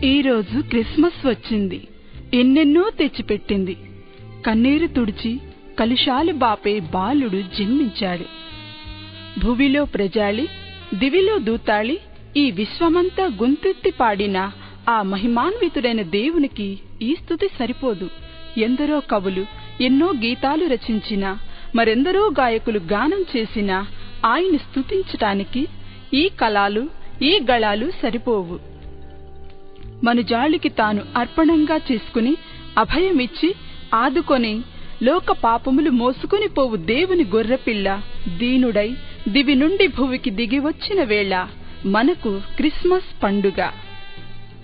ఈరోజు క్రిస్మస్ వచ్చింది ఎన్నెన్నో తెచ్చిపెట్టింది కన్నీరు తుడిచి కలుషాలు బాపే బాలుడు జన్మించాడు భువిలో ప్రజాళి దివిలో దూతాళి ఈ విశ్వమంతా గొంతెత్తి పాడిన ఆ మహిమాన్వితుడైన దేవునికి ఈ స్థుతి సరిపోదు ఎందరో కవులు ఎన్నో గీతాలు రచించినా మరెందరో గాయకులు గానం చేసినా ఆయన స్తుతించటానికి ఈ కళాలు ఈ గళాలు సరిపోవు మనుజాళికి తాను అర్పణంగా చేసుకుని అభయమిచ్చి ఆదుకొని లోక పాపములు మోసుకొని పోవు దేవుని గొర్రెపిల్ల దీనుడై దివి నుండి భువికి దిగివచ్చిన వేళ మనకు క్రిస్మస్ పండుగ